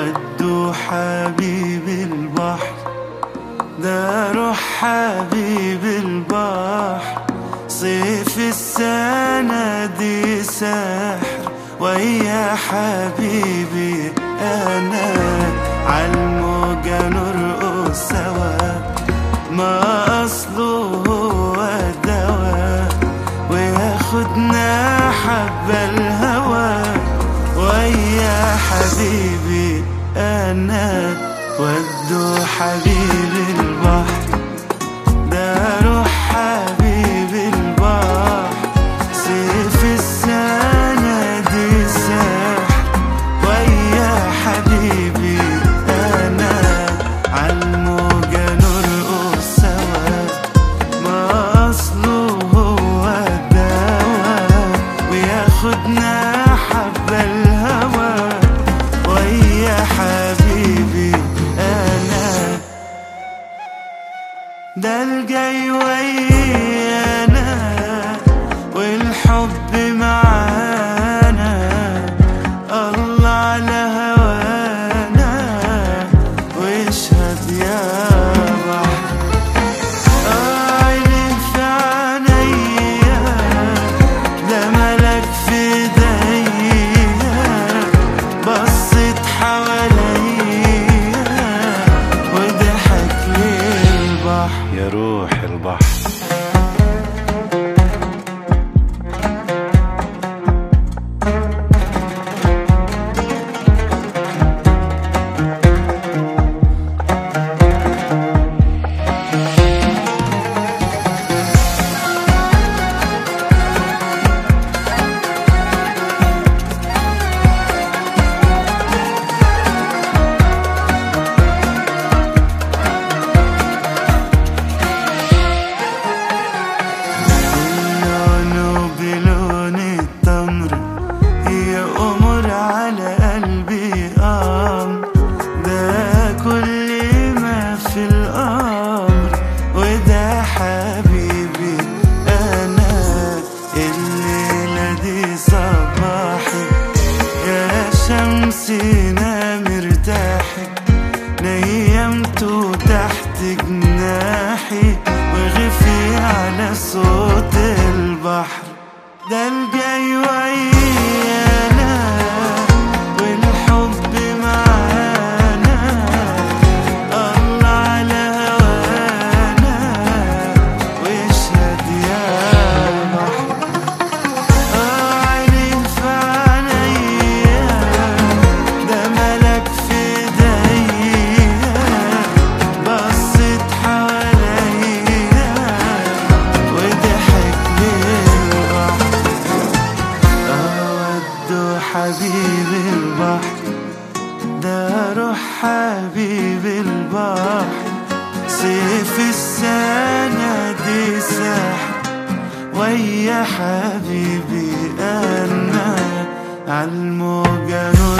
ودوا حبيب البحر ده روح حبيب البحر صيف السنة دي سحر ويا حبيبي أنا عالموجة نرقص سوا ما أصله هو الدواء وياخدنا حبة الهوى ويا حبيبي أنا ودوا حبيب البحر ده روح حبيب البحر سيف السنة دي سحر ويا حبيبي أنا عالموجة نرقص سوا ما أصله هو الدواء وياخدنا حبة الهوى ويا حبيبي أنا ده الجاي ويانا والحب معانا الله على هوانا واشهد يا بحر آه عيني في عينيا ده ملك في ايديا بصت حواليا وضحك لي البحر يا روح البحر لونه بلون التمر هي أمر على قلبي أمر ده كل ما في الأمر وده حبيبي أنا الليلة دي صباحي يا شمسنا مرتاحي نيمته تحت جناحي وغفي على صوت البحر ده الجاي ويانا والحب معانا الله على هوانا واشهد يا بحر آه عيني في عينيا ده ملك في ايديا بصت حواليا وضحك لي البحر أودوا حبيب البحر ده روح حبيب البحر سيف السنة دي سحر ويا حبيبي أنا عالموجة نور